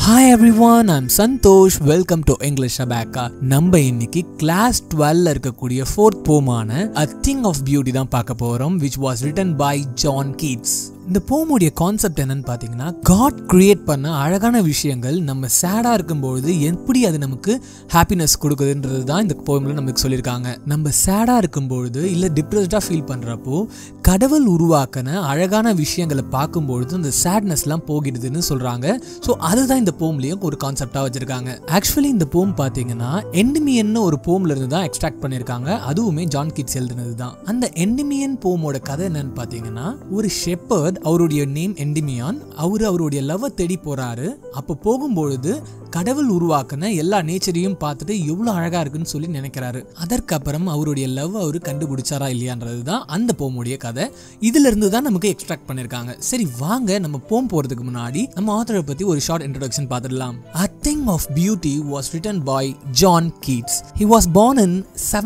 Hi everyone I'm Santhosh welcome to English அபேக்கா நம்ம இன்னைக்கு கிளாஸ் டுவெல்ல இருக்கக்கூடிய ஃபோர்த் போமான அ திங் ஆஃப் பியூட்டி தான் பார்க்க போறோம் which was written by John Keats இந்த போமுடைய கான்செப்ட் என்னன்னு பார்த்தீங்கன்னா காட் கிரியேட் பண்ண அழகான விஷயங்கள் நம்ம சேடாக இருக்கும்பொழுது எப்படி அது நமக்கு ஹாப்பினஸ் கொடுக்குதுன்றது தான் இந்த போமில் நமக்கு சொல்லியிருக்காங்க நம்ம சேடாக இருக்கும்பொழுது இல்லை டிப்ரெஸ்டாக ஃபீல் பண்ணுறப்போ கடவுள் உருவாக்கின அழகான விஷயங்களை பார்க்கும்பொழுது அந்த சேட்னஸ்லாம் போகிடுதுன்னு சொல்கிறாங்க ஸோ அதுதான் இந்த போம்லேயும் ஒரு கான்செப்டாக வச்சுருக்காங்க ஆக்சுவலி இந்த போம் பார்த்தீங்கன்னா எண்டிமியன்னு ஒரு போம்ல இருந்து தான் எக்ஸ்ட்ராக்ட் பண்ணியிருக்காங்க அதுவுமே ஜான் கிட்ஸ் எழுதுனது தான் அந்த எண்டிமியன் போமோட கதை என்னன்னு பார்த்தீங்கன்னா ஒரு ஷெப்பர்ட் அவருடைய நேம் எண்டிமியான் அவர் அவருடைய லவ்வை தேடி போறாரு அப்போ போகும்பொழுது கடவுள் உருவாக்குன எல்லா நேச்சரையும் பார்த்துட்டு எவ்வளோ அழகா இருக்குன்னு சொல்லி நினைக்கிறாரு அதற்கப்புறம் அவருடைய லவ் அவர் கண்டுபிடிச்சாரா இல்லையான்றது தான் அந்த போமுடைய கதை இதுல இருந்து தான் நமக்கு எக்ஸ்ட்ராக்ட் பண்ணிருக்காங்க சரி வாங்க நம்ம போம் போறதுக்கு முன்னாடி நம்ம ஆத்தரை பத்தி ஒரு ஷார்ட் இன்ட்ரோடக்ஷன் பார்த்துடலாம் A Thing of Beauty was written by John Keats. He was born in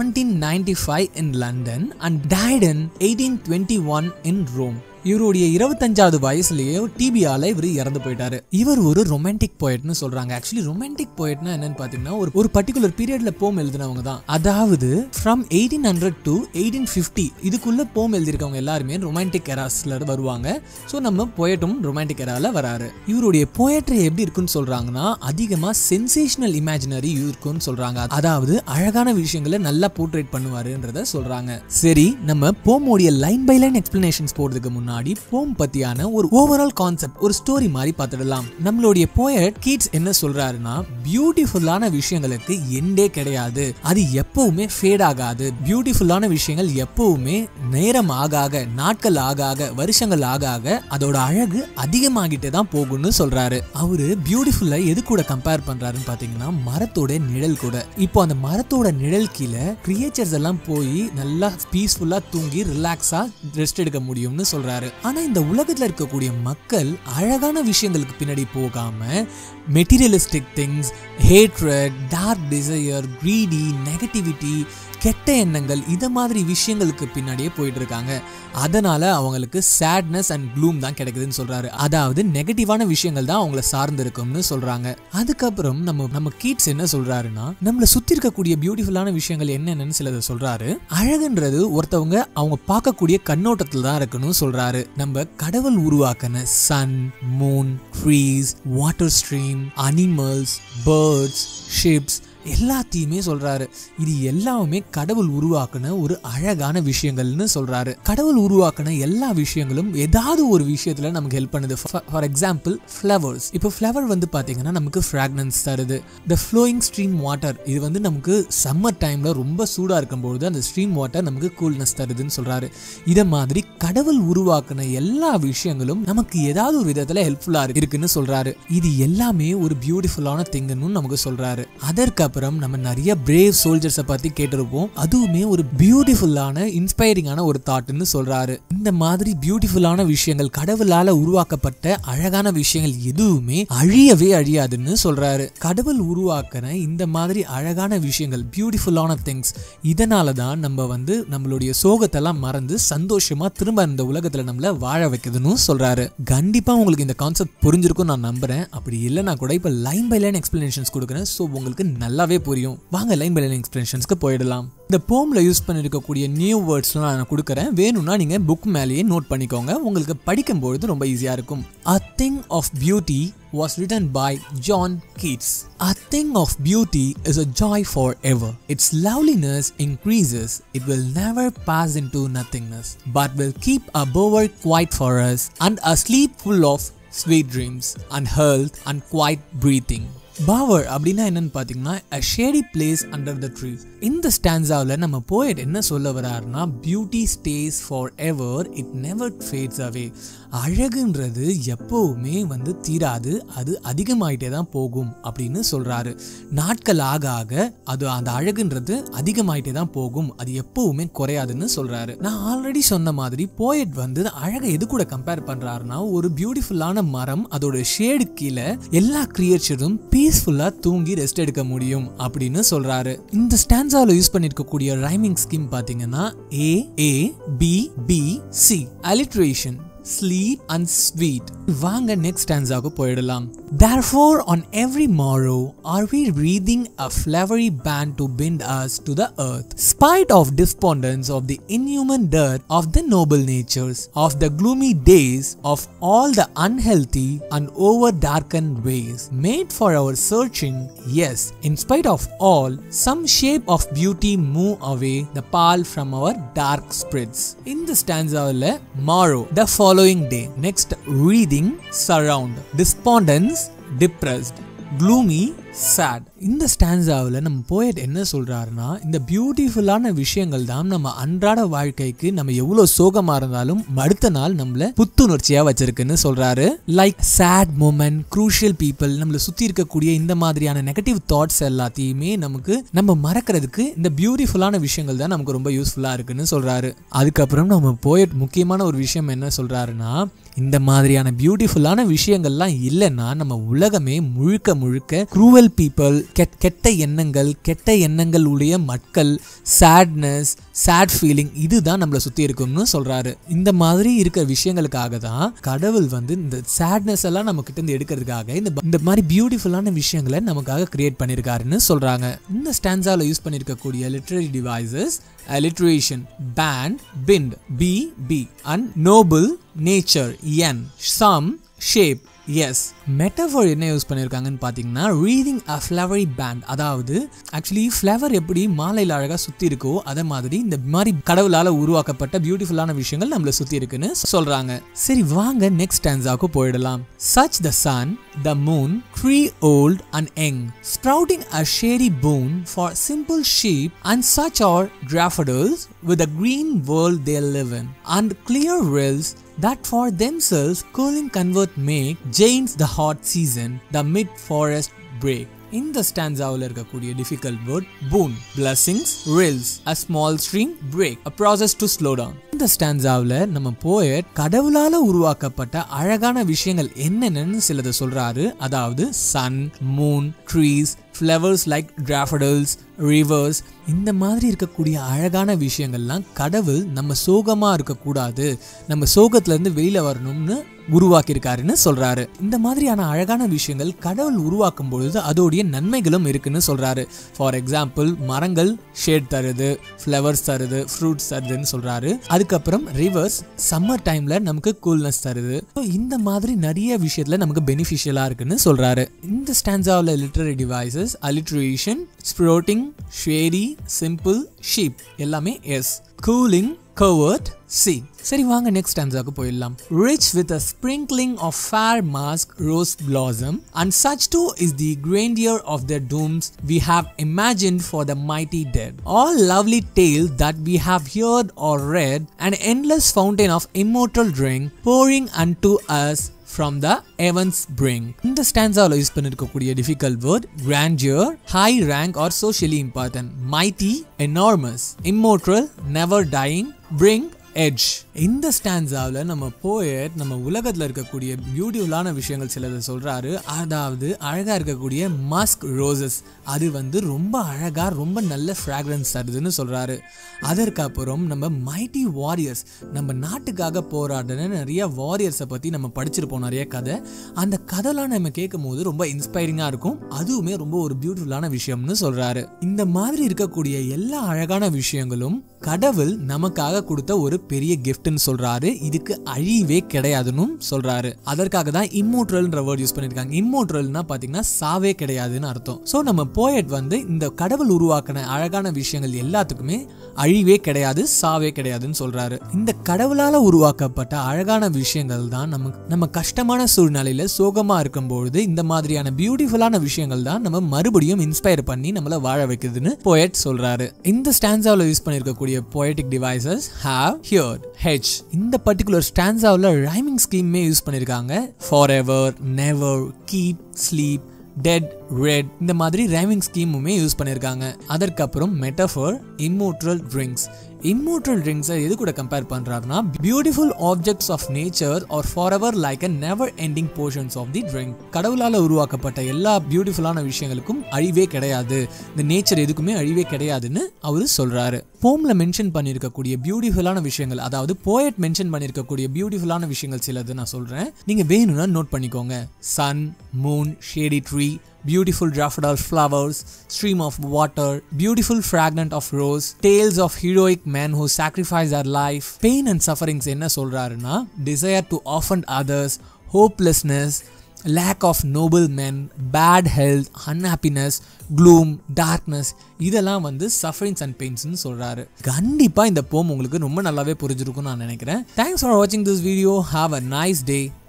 1795 in London and died in 1821 in Rome. இவருடைய இருபத்தஞ்சாவது வயசுலயே டிபியால இவர் இறந்து போயிட்டாரு இவர் ஒரு ரொமான்டிக் போயட்னு சொல்றாங்க ஆக்சுவலி ரொமான்டிக் போயட்னா என்னன்னு பாத்தீங்கன்னா ஒரு ஒரு பர்டிகுலர் பீரியட்ல போம் எழுதினவங்க தான் அதாவது from eighteen hundred to eighteen fifty இதுக்குள்ள போம் எழுதியிருக்கவங்க எல்லாருமே ரொமான்டிக் எராஸ்ல வருவாங்க ஸோ நம்ம போயட்டும் ரொமான்டிக் எரால வராரு இவருடைய போயட்ரி எப்படி இருக்குன்னு சொல்றாங்கன்னா அதிகமா சென்சேஷனல் இமேஜினரி இருக்குன்னு சொல்றாங்க அதாவது அழகான விஷயங்களை நல்லா போர்ட்ரேட் பண்ணுவாருன்றத சொல்றாங்க சரி நம்ம போமோடைய லைன் பை லைன் எக்ஸ்பிளனேஷன்ஸ் போறதுக்கு முன்னாடி முன்னாடி போம் பத்தியான ஒரு ஓவரால் கான்செப்ட் ஒரு ஸ்டோரி மாதிரி பார்த்துடலாம் நம்மளுடைய போயட் கீட்ஸ் என்ன சொல்றாருன்னா பியூட்டிஃபுல்லான விஷயங்களுக்கு எண்டே கிடையாது அது எப்பவுமே ஃபேட் ஆகாது பியூட்டிஃபுல்லான விஷயங்கள் எப்பவுமே நேரம் ஆக ஆக நாட்கள் ஆக ஆக வருஷங்கள் ஆக ஆக அதோட அழகு அதிகமாகிட்டே தான் போகும்னு சொல்றாரு அவரு பியூட்டிஃபுல்லா எது கூட கம்பேர் பண்றாருன்னு பாத்தீங்கன்னா மரத்தோட நிழல் கூட இப்போ அந்த மரத்தோட நிழல் கீழே கிரியேச்சர்ஸ் எல்லாம் போய் நல்லா பீஸ்ஃபுல்லா தூங்கி ரிலாக்ஸா ரெஸ்ட் எடுக்க முடியும்னு சொல்றாரு சொல்றாரு ஆனா இந்த உலகத்துல இருக்கக்கூடிய மக்கள் அழகான விஷயங்களுக்கு பின்னாடி போகாம materialistic things hatred dark desire greedy negativity கெட்ட எண்ணங்கள் இதை மாதிரி விஷயங்களுக்கு பின்னாடியே போயிட்டு இருக்காங்க அதனால அவங்களுக்கு சேட்னஸ் அண்ட் க்ளூம் தான் கிடைக்குதுன்னு சொல்றாரு அதாவது நெகட்டிவான விஷயங்கள் தான் அவங்கள சார்ந்து இருக்கும்னு சொல்றாங்க அதுக்கப்புறம் நம்ம நம்ம கீட்ஸ் என்ன சொல்றாருன்னா நம்மள சுத்தி இருக்கக்கூடிய பியூட்டிஃபுல்லான விஷயங்கள் என்னென்னு சிலதை சொல்றாரு அழகுன்றது ஒருத்தவங்க அவங்க பார்க்கக்கூடிய கண்ணோட்டத்தில் தான் இருக்குன்னு சொல்றாரு நம்ம கடவுள் உருவாக்கின sun moon trees water stream animals birds ships எல்லாத்தையுமே சொல்றாரு இது எல்லாமே கடவுள் உருவாக்குன ஒரு அழகான விஷயங்கள்னு சொல்றாரு கடவுள் உருவாக்குன எல்லா விஷயங்களும் ஏதாவது ஒரு விஷயத்துல நமக்கு ஹெல்ப் பண்ணுது ஃபார் எக்ஸாம்பிள் ஃப்ளவர்ஸ் இப்போ ஃப்ளவர் வந்து பாத்தீங்கன்னா நமக்கு ஃப்ராக்னன்ஸ் தருது த ஃப்ளோயிங் ஸ்ட்ரீம் வாட்டர் இது வந்து நமக்கு சம்மர் டைம்ல ரொம்ப சூடா இருக்கும்போது அந்த ஸ்ட்ரீம் வாட்டர் நமக்கு கூல்னஸ் தருதுன்னு சொல்றாரு இதை மாதிரி கடவுள் உருவாக்குன எல்லா விஷயங்களும் நமக்கு ஏதாவது ஒரு விதத்துல ஹெல்ப்ஃபுல்லா இருக்குன்னு சொல்றாரு இது எல்லாமே ஒரு பியூட்டிஃபுல்லான திங்குன்னு நமக்கு சொல்றாரு அதற்கு அப்புறம் நம்ம நிறைய பிரேவ் சோல்ஜர்ஸை பத்தி கேட்டிருப்போம் அதுவுமே ஒரு பியூட்டிஃபுல்லான இன்ஸ்பைரிங்கான ஒரு தாட்னு சொல்றாரு இந்த மாதிரி பியூட்டிஃபுல்லான விஷயங்கள் கடவுளால உருவாக்கப்பட்ட அழகான விஷயங்கள் எதுவுமே அழியவே அழியாதுன்னு சொல்றாரு கடவுள் உருவாக்கின இந்த மாதிரி அழகான விஷயங்கள் பியூட்டிஃபுல்லான திங்ஸ் இதனால தான் நம்ம வந்து நம்மளுடைய சோகத்தெல்லாம் மறந்து சந்தோஷமா திரும்ப இந்த உலகத்துல நம்மள வாழ வைக்குதுன்னு சொல்றாரு கண்டிப்பா உங்களுக்கு இந்த கான்செப்ட் புரிஞ்சிருக்கும் நான் நம்புறேன் அப்படி இல்லைன்னா கூட இப்ப லைன் பை லைன் எக்ஸ்பிளனேஷன்ஸ் கொடுக்குறேன் ஸோ உங்களுக்கு நல்லாவே புரியும் வாங்க லைன் பை லைன் எக்ஸ்பிளனேஷன்ஸ்க்கு போயிடலாம் இந்த போம்ல யூஸ் பண்ணிருக்கக்கூடிய நியூ வேர்ட்ஸ்லாம் நான் கொடுக்குறேன் வேணும்னா நீங்க புக் மேலேயே நோட் பண்ணிக்கோங்க உங்களுக்கு படிக்கும்பொழுது ரொம்ப ஈஸியா இருக்கும் a thing of beauty was written by John Keats. A thing of beauty is a joy forever. Its loveliness increases. It will never pass into nothingness, but will keep a bower quiet for us and a sleep full of sweet dreams and health and quiet breathing. Bower அப்படின்னா என்னன்னு பார்த்தீங்கன்னா a shady place under the tree இந்த ஸ்டான்ஸாவில் நம்ம poet என்ன சொல்ல வராருன்னா beauty stays for ever it never fades away அழகுன்றது எப்போவுமே வந்து தீராது அது அதிகமாயிட்டே தான் போகும் அப்படின்னு சொல்றாரு நாட்கள் ஆக ஆக அது அந்த அழகுன்றது அதிகமாயிட்டே தான் போகும் அது எப்பவுமே குறையாதுன்னு சொல்றாரு நான் ஆல்ரெடி சொன்ன மாதிரி போயட் வந்து அழகை எது கூட கம்பேர் பண்றாருன்னா ஒரு பியூட்டிஃபுல்லான மரம் அதோட ஷேடு கீழே எல்லா கிரியேச்சரும் பீஸ்ஃபுல்லா தூங்கி ரெஸ்ட் எடுக்க முடியும் அப்படின்னு சொல்றாரு இந்த ஸ்டான்ஸால யூஸ் பண்ணிருக்கக்கூடிய ரைமிங் ஸ்கீம் பாத்தீங்கன்னா A A B B C alliteration sleep and sweet வாங்க next stanzaக்கு போயிடலாம் therefore on every morrow are we breathing a flowery band to bind us to the earth spite of despondence of the inhuman dirt of the noble natures of the gloomy days of all the unhealthy and over darkened ways made for our searching yes in spite of all some shape of beauty move away the pall from our dark spirits in the stanza morrow the following day next reading surround despondence depressed gloomy sad இந்த ஸ்டான்ஸாவில் நம்ம poet என்ன சொல்றாருன்னா இந்த பியூட்டிஃபுல்லான விஷயங்கள் தான் நம்ம அன்றாட வாழ்க்கைக்கு நம்ம எவ்வளவு சோகமா இருந்தாலும் அடுத்த நாள் நம்மள புத்துணர்ச்சியா வச்சிருக்குன்னு சொல்றாரு like sad moment crucial people நம்மள சுத்தி இருக்கக்கூடிய இந்த மாதிரியான நெகட்டிவ் தாட்ஸ் எல்லாத்தையுமே நமக்கு நம்ம மறக்கிறதுக்கு இந்த பியூட்டிஃபுல்லான விஷயங்கள் தான் நமக்கு ரொம்ப யூஸ்ஃபுல்லா இருக்குன்னு சொல்றாரு அதுக்கப்புறம் நம்ம போயட் முக்கியமான ஒரு விஷயம் என்ன சொல்றாருன்னா இந்த மாதிரியான பியூட்டிஃபுல்லான விஷயங்கள்லாம் இல்லைன்னா நம்ம உலகமே முழுக்க முழுக்க க்ரூவல் பீப்புள் கெட்ட எண்ணங்கள் கெட்ட எண்ணங்கள் உடைய மக்கள் சேட்னஸ் சேட் ஃபீலிங் இதுதான் நம்மளை சுற்றி இருக்கும்னு சொல்றாரு இந்த மாதிரி இருக்க விஷயங்களுக்காக தான் கடவுள் வந்து இந்த சேட்னஸ் எல்லாம் நம்ம கிட்ட இருந்து எடுக்கிறதுக்காக இந்த இந்த மாதிரி பியூட்டிஃபுல்லான விஷயங்களை நமக்காக கிரியேட் பண்ணியிருக்காருன்னு சொல்றாங்க இந்த ஸ்டான்ஸாவில் யூஸ் பண்ணியிருக்கக்கூடிய literary devices alliteration band bind b b and noble nature n some shape as metaphor என்ன யூஸ் பண்ணியிருக்காங்கன்னு பார்த்தீங்கன்னா ரீடிங் அ ஃப்ளவரி பேண்ட் அதாவது ஆக்சுவலி ஃப்ளவர் எப்படி மாலையில் அழகாக சுற்றி இருக்கோ அதே மாதிரி இந்த மாதிரி கடவுளால் உருவாக்கப்பட்ட பியூட்டிஃபுல்லான விஷயங்கள் நம்மளை சுற்றி இருக்குன்னு சொல்கிறாங்க சரி வாங்க நெக்ஸ்ட் டான்ஸாக்கு போயிடலாம் such the sun the moon tree old and young sprouting a shady boon for simple sheep and such are daffodils with a green world they live in and clear rills that for themselves cooling convert make James the hot season, the mid forest break. இந்த ஸ்டான்ஸாவில் இருக்கக்கூடிய difficult word boon blessings rills a small stream brake a process to slow down இந்த ஸ்டான்ஸாவில் நம்ம poet கடவுளால உருவாக்கப்பட்ட அழகான விஷயங்கள் என்னென்னு சிலதை சொல்றாரு அதாவது sun moon trees flowers like daffodils rivers இந்த மாதிரி இருக்கக்கூடிய அழகான விஷயங்கள்லாம் கடவுள் நம்ம சோகமாக இருக்கக்கூடாது நம்ம சோகத்துலேருந்து வெளியில் வரணும்னு உருவாக்கியிருக்காருன்னு சொல்றாரு இந்த மாதிரியான அழகான விஷயங்கள் கடவுள் உருவாக்கும் பொழுது அதோடைய நன்மைகளும் இருக்குன்னு சொல்றாரு ஃபார் எக்ஸாம்பிள் மரங்கள் ஷேட் தருது ஃப்ளவர்ஸ் தருது ஃப்ரூட்ஸ் தருதுன்னு சொல்றாரு அதுக்கப்புறம் ரிவர்ஸ் சம்மர் டைம்ல நமக்கு கூல்னஸ் தருது இந்த மாதிரி நிறைய விஷயத்துல நமக்கு பெனிஃபிஷியலா இருக்குன்னு சொல்றாரு இந்த ஸ்டான்ஸாவில் literary devices alliteration sprouting shady simple sheep எல்லாமே எஸ் கூலிங் கவர்ட் சி சரி வாங்க நெக்ஸ்ட் stanzaக்கு போயிடலாம் rich with a sprinkling of fair mask rose blossom and such too is the grandeur of their dooms we have imagined for the mighty dead all lovely tales that we have heard or read an endless fountain of immortal drink pouring unto us from the heavens bring இந்த ஸ்டான்ஸாவில் use பண்ணிருக்கக்கூடிய difficult word grandeur high rank or socially important mighty enormous immortal never dying bring edge இந்த ஸ்டான்ஸாவில் நம்ம poet நம்ம உலகத்தில் இருக்கக்கூடிய பியூட்டிஃபுல்லான விஷயங்கள் சிலதை சொல்கிறாரு அதாவது அழகாக இருக்கக்கூடிய மாஸ்க் ரோசஸ் அது வந்து ரொம்ப அழகாக ரொம்ப நல்ல ஃப்ராக்ரன்ஸ் தருதுன்னு சொல்கிறாரு அதற்கப்புறம் நம்ம மைட்டி வாரியர்ஸ் நம்ம நாட்டுக்காக போராடின நிறைய வாரியர்ஸை பற்றி நம்ம படிச்சிருப்போம் நிறைய கதை அந்த கதைலாம் நம்ம கேட்கும் போது ரொம்ப இன்ஸ்பைரிங்காக இருக்கும் அதுவுமே ரொம்ப ஒரு பியூட்டிஃபுல்லான விஷயம்னு சொல்கிறாரு இந்த மாதிரி இருக்கக்கூடிய எல்லா அழகான விஷயங்களும் கடவுள் நமக்காக கொடுத்த ஒரு பெரிய கிஃப்ட்னு சொல்றாரு இதுக்கு அழிவே கிடையாதுன்னு சொல்றாரு அதற்காக தான் இம்மோட்ரல்ன்ற வேர்ட் யூஸ் பண்ணிருக்காங்க இம்மோட்ரல்னா பாத்தீங்கன்னா சாவே கிடையாதுன்னு அர்த்தம் ஸோ நம்ம போயட் வந்து இந்த கடவுள் உருவாக்கின அழகான விஷயங்கள் எல்லாத்துக்குமே அழிவே கிடையாது சாவே கிடையாதுன்னு சொல்றாரு இந்த கடவுளால உருவாக்கப்பட்ட அழகான விஷயங்கள் தான் நமக்கு நம்ம கஷ்டமான சூழ்நிலையில சோகமா இருக்கும்பொழுது இந்த மாதிரியான பியூட்டிஃபுல்லான விஷயங்கள் தான் நம்ம மறுபடியும் இன்ஸ்பயர் பண்ணி நம்மள வாழ வைக்குதுன்னு போயட் சொல்றாரு இந்த ஸ்டான்ஸாவில் யூஸ் பண்ணிருக்கக்கூடிய poetic devices have heard H இந்த பர்டிகுலர் ஸ்டான்ஸாவில் ரைமிங் ஸ்கீமே யூஸ் பண்ணிருக்காங்க for ever never keep sleep dead red இந்த மாதிரி ரைமிங் ஸ்கீமுமே யூஸ் பண்ணியிருக்காங்க அதற்கப்புறம் மெட்டஃபர் இம்மோட்ரல் ட்ரிங்க்ஸ் இம்மோட்டல் ட்ரிங்க்ஸை எது கூட கம்பேர் பண்றாருன்னா beautiful objects of nature are for ever like a never ending portions of the drink கடவுளால உருவாக்கப்பட்ட எல்லா பியூட்டிஃபுல்லான விஷயங்களுக்கும் அழிவே கிடையாது இந்த நேச்சர் எதுக்குமே அழிவே கிடையாதுன்னு அவரு சொல்றாரு போம்ல மென்ஷன் பண்ணியிருக்கக்கூடிய பியூட்டிஃபுல்லான விஷயங்கள் அதாவது போயட் மென்ஷன் பண்ணியிருக்கக்கூடிய பியூட்டிஃபுல்லான விஷயங்கள் சிலது நான் சொல்றேன் நீங்க வேணும்னா நோட் பண்ணிக்கோங்க sun moon shady tree beautiful daffodil flowers, stream of water, beautiful fragment of rose, tales of heroic men who sacrifice their life, pain and sufferings என்ன சொல்றாருன்னா desire to offend others, hopelessness, lack of noble men, bad health, unhappiness, gloom, darkness இதெல்லாம் வந்து sufferings and பெயின்ஸ்னு சொல்றாரு கண்டிப்பா இந்த போம் உங்களுக்கு ரொம்ப நல்லாவே புரிஞ்சிருக்கும்னு நான் நினைக்கிறேன் தேங்க்ஸ் ஃபார் வாட்சிங் this video have a nice day